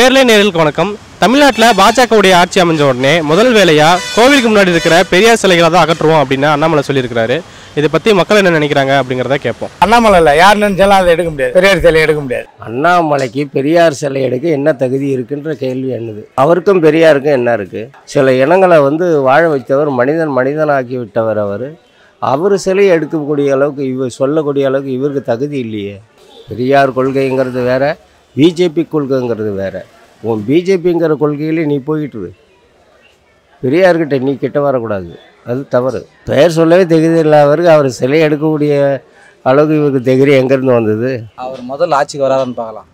நேர்லை நேர்களுக்கு வணக்கம் தமிழ்நாட்டில் பாஜகவுடைய ஆட்சி அமைஞ்ச உடனே முதல் வேலையா கோவிலுக்கு முன்னாடி இருக்கிற பெரியார் சிலைகளை தான் அகற்றுவோம் அப்படின்னு அண்ணாமலை சொல்லியிருக்கிறாரு இதை பற்றி மக்கள் என்ன நினைக்கிறாங்க அப்படிங்கிறத கேட்போம் அண்ணாமலை இல்லை யார் நினைச்சாலும் அதை எடுக்க முடியாது பெரியார் சிலை எடுக்க முடியாது அண்ணாமலைக்கு பெரியார் சிலை எடுக்க என்ன தகுதி இருக்குன்ற கேள்வி என்னது அவருக்கும் பெரியாருக்கும் என்ன இருக்கு சில இனங்களை வந்து வாழ வைத்தவர் மனிதன் மனிதனாக்கி விட்டவர் அவர் அவர் சிலையை எடுக்கக்கூடிய அளவுக்கு இவர் சொல்லக்கூடிய அளவுக்கு இவருக்கு தகுதி இல்லையே பெரியார் கொள்கைங்கிறது வேற பிஜேபி கொள்கைங்கிறது வேற உன் பிஜேபிங்கிற கொள்கையிலே நீ போயிட்டு இரு. பெரியார்கிட்ட நீ கிட்ட வரக்கூடாது அது தவறு பெயர் சொல்லவே தகுதி இல்லாதவருக்கு அவர் சிலை எடுக்கக்கூடிய அளவுக்கு இவருக்கு தகுதி எங்கேருந்து வந்தது அவர் முதல்ல ஆட்சிக்கு வராருன்னு பார்க்கலாம்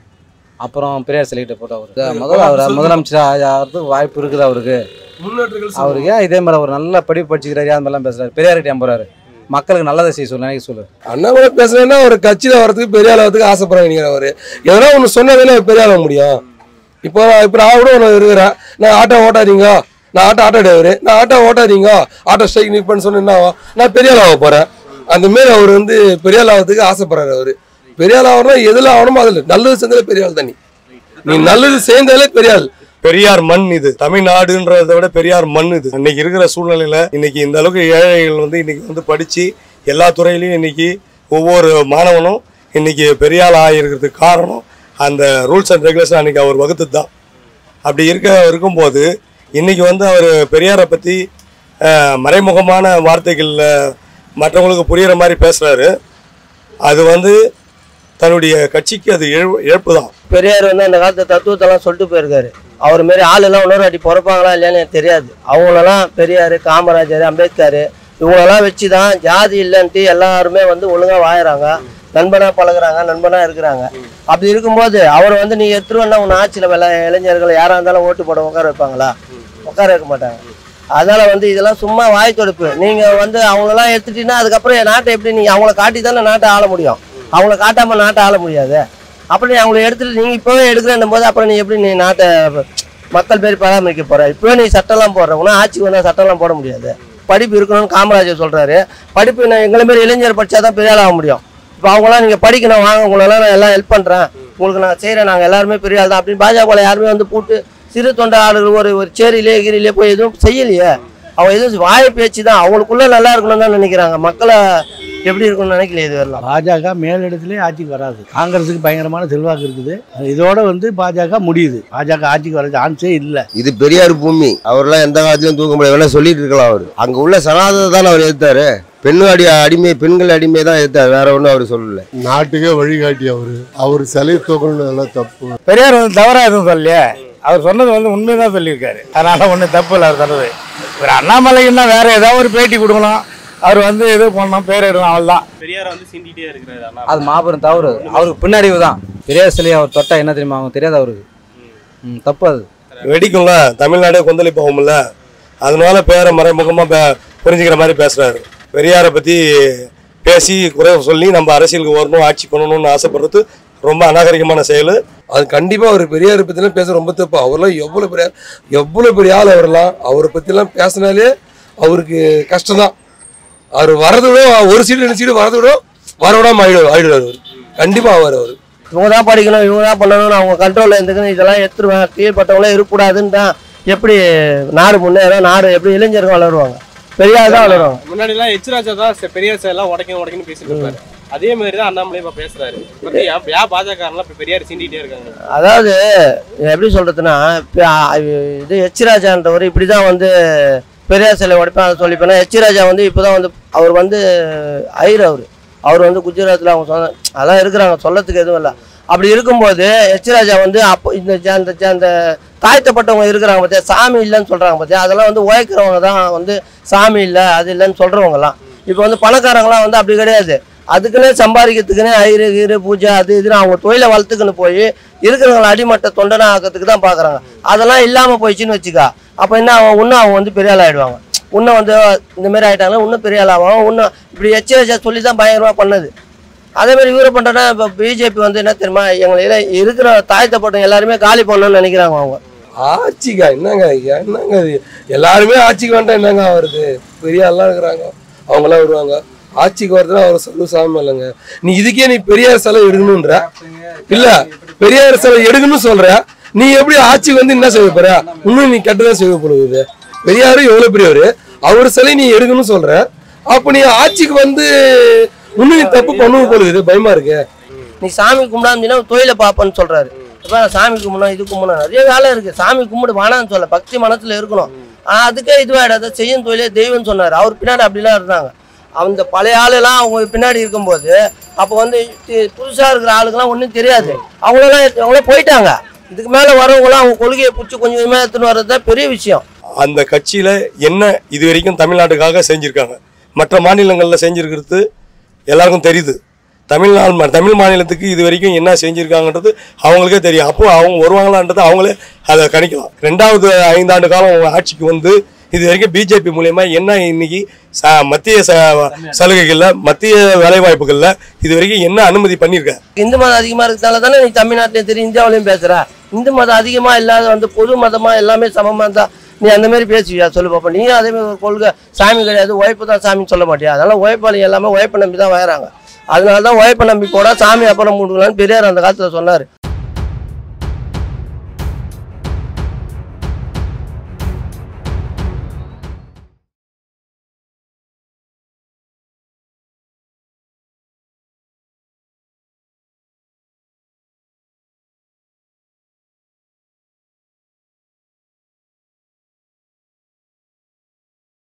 அப்புறம் பெரியார் சிலைகிட்ட போட்டு அவருக்கு முதல்ல அவர் முதலமைச்சர் ஆகிறதுக்கு வாய்ப்பு இருக்குது அவருக்கு அவருக்கு ஏன் இதே மாதிரி அவர் நல்லா படிப்பு படிச்சுக்கிறாரு அந்த மாதிரிலாம் பேசுறாரு பெரியார்கிட்ட ஏன் போறாரு மக்களுக்கு நல்லதை செய்ய சொல்லு நினைக்க சொல்லு அண்ணாமலை பேசுறேன்னா ஒரு கட்சியில வரதுக்கு பெரிய ஆள் வரதுக்கு ஆசைப்படுறாங்க அவரு எதனா ஒன்று சொன்னதுல பெரிய ஆள் ஆக முடியும் இப்போ இப்போ நான் கூட ஒன்று இருக்கிறேன் நான் ஆட்டோ ஓட்டாதீங்க நான் ஆட்டோ ஆட்டோ டிரைவர் நான் ஆட்டோ ஓட்டாதீங்க ஆட்டோ ஸ்ட்ரைக் நிற்பேன்னு சொன்னா என்ன ஆகும்? நான் பெரிய ஆள் ஆக போறேன் அந்த மாரி அவர் வந்து பெரிய ஆள் ஆகிறதுக்கு ஆசைப்படுறாரு அவரு பெரிய ஆள் ஆகணும்னா எதுல ஆகணுமோ அதில் நல்லது செஞ்சாலே பெரிய ஆள் தண்ணி நீ நல்லது சேர்ந்தாலே பெரிய ஆள் பெரியார் மண் இது தமிழ்நாடுன்றதை விட பெரியார் மண் இது இன்னைக்கு இருக்கிற சூழ்நிலையில இன்னைக்கு இந்த அளவுக்கு ஏழைகள் வந்து இன்னைக்கு வந்து படிச்சு எல்லா துறையிலையும் இன்னைக்கு ஒவ்வொரு மாணவனும் இன்னைக்கு பெரியாள் ஆகிருக்கிறதுக்கு காரணம் அந்த ரூல்ஸ் அண்ட் ரெகுலேஷன் அன்னைக்கு அவர் வகுத்தது தான் அப்படி இருக்க இருக்கும்போது இன்னைக்கு வந்து அவர் பெரியாரை பற்றி மறைமுகமான வார்த்தைகளில் மற்றவங்களுக்கு புரியுற மாதிரி பேசுகிறாரு அது வந்து தன்னுடைய கட்சிக்கு அது இழ- இழப்பு தான் பெரியார் வந்து அந்த காலத்து தத்துவத்தெல்லாம் சொல்லிட்டு போயிருக்காரு அவர் மாரி ஆளெல்லாம் இன்னொரு வாட்டி பிறப்பாங்களா இல்லையான்னு எனக்கு தெரியாது அவங்களெல்லாம் பெரியார் காமராஜர் அம்பேத்கர் இவங்களெல்லாம் வச்சு தான் ஜாதி இல்லைன்ட்டு எல்லாருமே வந்து ஒழுங்காக வாழுறாங்க நண்பனாக பழகுறாங்க நண்பனாக இருக்கிறாங்க அப்படி இருக்கும்போது அவர் வந்து நீ எடுத்துருவா உன் ஆட்சியில் வெள்ள இளைஞர்கள் யாராக இருந்தாலும் ஓட்டு போட உட்கார வைப்பாங்களா உட்கார வைக்க மாட்டாங்க அதனால வந்து இதெல்லாம் சும்மா வாய் தொடுப்பு நீங்கள் வந்து அவங்களெல்லாம் எடுத்துட்டீங்கன்னா அதுக்கப்புறம் என் நாட்டை எப்படி நீங்கள் அவங்கள காட்டி தானே நாட்டை ஆள முடியும் அவங்கள காட்டாமல் நாட்டை ஆள முடியாது அப்புறம் நீ அவங்கள எடுத்துட்டு நீங்க இப்பவே எடுக்கிறேன் போது அப்புறம் நீ எப்படி நீ நாட்டை மக்கள் பேர் பராமரிக்க போற இப்பவே நீ சட்டம்லாம் போடுற உனா ஆட்சிக்கு வந்தா சட்டம்லாம் போட முடியாது படிப்பு இருக்கணும்னு காமராஜர் சொல்றாரு படிப்பு நான் எங்களை மாரி இளைஞர் படிச்சாதான் பெரிய ஆள் ஆக முடியும் இப்போ அவங்களாம் நீங்க படிக்கணும் வாங்க உங்களெல்லாம் நான் எல்லாம் ஹெல்ப் பண்றேன் உங்களுக்கு நான் செய்றேன் நாங்க எல்லாருமே பெரிய ஆள் தான் அப்படின்னு பாஜக யாருமே வந்து போட்டு சிறு தொண்டை ஆளுகள் ஒரு ஒரு சேரியிலே கீரிலே போய் எதுவும் செய்யலையே அவங்க எதுவும் வாய் பேச்சு தான் அவங்களுக்குள்ள நல்லா இருக்கணும்னு தான் நினைக்கிறாங்க மக்களை எப்படி இருக்கணும்னு நினைக்கல இது வரலாம் பாஜக மேலிடத்துலேயே ஆட்சிக்கு வராது காங்கிரஸுக்கு பயங்கரமான செல்வாக்கு இருக்குது இதோட வந்து பாஜக முடியுது பாஜக ஆட்சிக்கு வர சான்ஸே இல்லை இது பெரியார் பூமி அவர்லாம் எந்த காலத்திலும் தூக்க முடியாது வேணா சொல்லிட்டு இருக்கலாம் அவர் அங்க உள்ள சனாதனை தான் அவர் எதிர்த்தாரு பெண்ணு அடி அடிமை பெண்கள் அடிமை தான் எதிர்த்தாரு வேற ஒன்றும் அவர் சொல்லல நாட்டுக்கே வழிகாட்டி அவரு அவர் சிலை தூக்கணும் தப்பு பெரியார் வந்து தவறா எதுவும் சொல்லலையே அவர் சொன்னது வந்து உண்மைதான் சொல்லியிருக்காரு அதனால ஒன்றும் தப்பு இல்லை அவர் சொன்னது ஒரு அண்ணாமலைக்குன்னா வேற ஏதாவது ஒரு பேட்டி கொடுக்கலாம் அவர் வந்து இது பண்ணணும் பேர் எடுக்கணும் அவள் தான் பெரியாரை வந்து சீண்டிகிட்டே இருக்கிறாரு அண்ணா அது மாபெரும் தவறு அவருக்கு பின்னடைவு தான் பெரியார் சிலையை அவர் தொட்டா என்ன தெரியுமா அவங்க தெரியாது அவருக்கு ம், தப்பு அது வெடிக்கும்ல தமிழ்நாடே கொந்தளிப்பாகும்ல அதனால பேரை மறைமுகமாக பே புரிஞ்சுக்கிற மாதிரி பேசுறாரு பெரியாரை பற்றி பேசி குறை சொல்லி நம்ம அரசியலுக்கு வரணும் ஆட்சி பண்ணணும்னு ஆசைப்படுறது ரொம்ப அநாகரிகமான செயல் அது கண்டிப்பா அவர் பெரியாரை பத்திலாம் பேச ரொம்ப தப்பு அவர்லாம் எவ்வளவு பெரிய எவ்வளவு பெரிய ஆள் அவர்லாம் அவரை பத்திலாம் பேசினாலே அவருக்கு கஷ்டம்தான் அவர் வரதை விட ஒரு சீட்டு ரெண்டு சீட்டு வரதை விட வரவிடாம ஆயிடு ஆயிடுவார் அவர் கண்டிப்பா ஆவார் அவர் இவங்க தான் படிக்கணும் இவங்க தான் பண்ணணும் அவங்க கண்ட்ரோலில் இருந்துக்கணும் இதெல்லாம் எடுத்துருவேன் கீழ்பட்டவங்களே இருக்கக்கூடாதுன்னு தான் எப்படி நாடு முன்னேறும் நாடு எப்படி இளைஞர்கள் வளருவாங்க பெரியார் தான் வளருவாங்க முன்னாடிலாம் எச் ராஜா தான் ச- பெரியார் சிலை எல்லாம் உடைக்கணும் உடைக்கணும் பேசிட்டு இருப்பாரு அதே மாதிரி தான் அண்ணாமலை இப்ப பேசுறாரு பத்தி யா- யா பாஜக இப்ப பெரியார் சீண்டிகிட்டே இருக்காங்க அதாவது எப்படி சொல்றதுன்னா இப்ப, ஆ, இது எச் ராஜான்றவர் இப்படி தான் வந்து பெரியார் சிலை உடைப்பேன் அதை சொல்லிப்பேன் எச் ராஜா வந்து இப்போதான் வந்து அவர் வந்து ஐயர் அவர் அவர் வந்து குஜராத்தில் அவங்க சொன்ன அதான் இருக்கிறாங்க சொல்லத்துக்கு எதுவும் இல்லை அப்படி இருக்கும்போது எச் ராஜா வந்து அப்போ இந்த ஜ- அந்த ஜ- அந்த தாழ்த்தப்பட்டவங்க இருக்கிறாங்க பார்த்தியா சாமி இல்லைன்னு சொல்கிறாங்க பார்த்தியா அதெல்லாம் வந்து உழைக்கிறவங்க தான் வந்து சாமி இல்லை அது இல்லைன்னு சொல்கிறவங்கலாம் இப்போ வந்து பணக்காரங்களாம் வந்து அப்படி கிடையாது அதுக்குன்னே சம்பாதிக்கிறதுக்குன்னே ஐரு கீரு பூஜை அது இதுன்னு அவங்க தொழிலை வளர்த்துக்குன்னு போய் இருக்கிறவங்களை அடிமட்ட தொண்டனா ஆக்கிறதுக்கு தான் பார்க்குறாங்க அதெல்லாம் இல்லாமல் போயிடுச்சுன்னு வச்சுக்கா அப்போ என்ன அவன் இன்னும் அவங்க வந்து பெரிய ஆள் ஆயிடுவாங்க இன்னும் வந்து இந்த மாதிரி ஆயிட்டாங்கன்னா இன்னும் பெரிய ஆள் ஆகும் இன்னும் இப்படி எச்சரிச்சா சொல்லி தான் பயங்கரமாக பண்ணது அதே மாதிரி இவரை பண்ணுறேன்னா இப்போ பிஜேபி வந்து என்ன தெரியுமா எங்களை இல- இருக்கிற தாழ்த்தப்பட்டவங்க எல்லாருமே காலி பண்ணணும்னு நினைக்கிறாங்க அவங்க ஆட்சிக்கா என்னங்க என்னங்க இது எல்லாருமே ஆட்சிக்கு வேண்டாம் என்னங்க வருது பெரிய ஆள்லாம் இருக்கிறாங்க அவங்களாம் வருவாங்க ஆட்சிக்கு வரதுனா அவர் சொல்லு சாமி இல்லைங்க நீ இதுக்கே நீ பெரியார் சிலை எடுக்கணுன்ற இல்ல பெரியார் சிலை எடுக்கணும்னு சொல்ற நீ எப்படி ஆட்சிக்கு வந்து என்ன செய்ய போற இன்னும் நீ கெட்டதான் செய்ய போடுவது பெரியாரு எவ்வளவு பெரியவர் அவர் சிலை நீ எடுக்கணும்னு சொல்ற அப்ப நீ ஆட்சிக்கு வந்து இன்னும் நீ தப்பு பண்ணுவ போலுது பயமா இருக்கு நீ சாமி கும்பிடாம தொழிலை பார்ப்பேன்னு சொல்றாரு இப்போ சாமி கும்பிடணும் இது கும்பிடணும் நிறைய வேலை இருக்கு சாமி கும்பிடு வேணாம்னு சொல்ல பக்தி மனசுல இருக்கணும் ஆனா அதுக்கே இதுவாயிடாத செய்யும் தொழிலே தெய்வம்னு சொன்னார் அவர் பின்னாடி அப்படிலாம் இருந்தாங்க அந்த பழைய ஆளுலாம் அவங்க பின்னாடி இருக்கும்போது அப்போ வந்து தி- புதுசா இருக்கிற ஆளுக்கெல்லாம் ஒன்றும் தெரியாது அவங்களெல்லாம் அவங்களாம் போயிட்டாங்க இதுக்கு மேல வரவங்களாம் அவங்க கொள்கையை பிடிச்சி கொஞ்சம் கொஞ்சமாக எடுத்துன்னு வர்றது தான் பெரிய விஷயம் அந்த கட்சியில என்ன இது வரைக்கும் தமிழ்நாட்டுக்காக செஞ்சிருக்காங்க மற்ற மாநிலங்கள்ல செஞ்சிருக்கிறது எல்லாருக்கும் தெரியுது தமிழ்நாடு மா- தமிழ் மாநிலத்துக்கு இது வரைக்கும் என்ன செஞ்சிருக்காங்கன்றது அவங்களுக்கே தெரியும் அப்போ அவங்க வருவாங்களான்றது அவங்களே அதை கணிக்கலாம் ரெண்டாவது ஐந்தாண்டு காலம் அவங்க ஆட்சிக்கு வந்து இது வரைக்கும் பிஜேபி மூலியமா என்ன இன்னைக்கு ச- மத்திய ச- சலுகைகள்ல மத்திய வேலைவாய்ப்புகள்ல இது வரைக்கும் என்ன அனுமதி பண்ணியிருக்காங்க இந்து மதம் அதிகமா இருக்கிறதால தானே நீ தமிழ்நாட்டிலையும் தெரியும் இந்தியாவிலையும் பேசுற இந்து மதம் அதிகமா இல்லாத வந்து பொது மதமா எல்லாமே சமமா இருந்தா நீ அந்த மாதிரி பேசுவியா சொல்லு பாப்பா நீ அதே மாதிரி ஒரு கொள்கை சாமி கிடையாது உழைப்பு தான் சாமின்னு சொல்ல மாட்டியா அதனால உழைப்பாளி எல்லாமே உழைப்பை நம்பி தான் வயறாங்க அதனால தான் உழைப்பை நம்பி போடா சாமி அப்புறம் மூடுங்களான்னு பெரியார் அந்த காலத்துல சொன்னாரு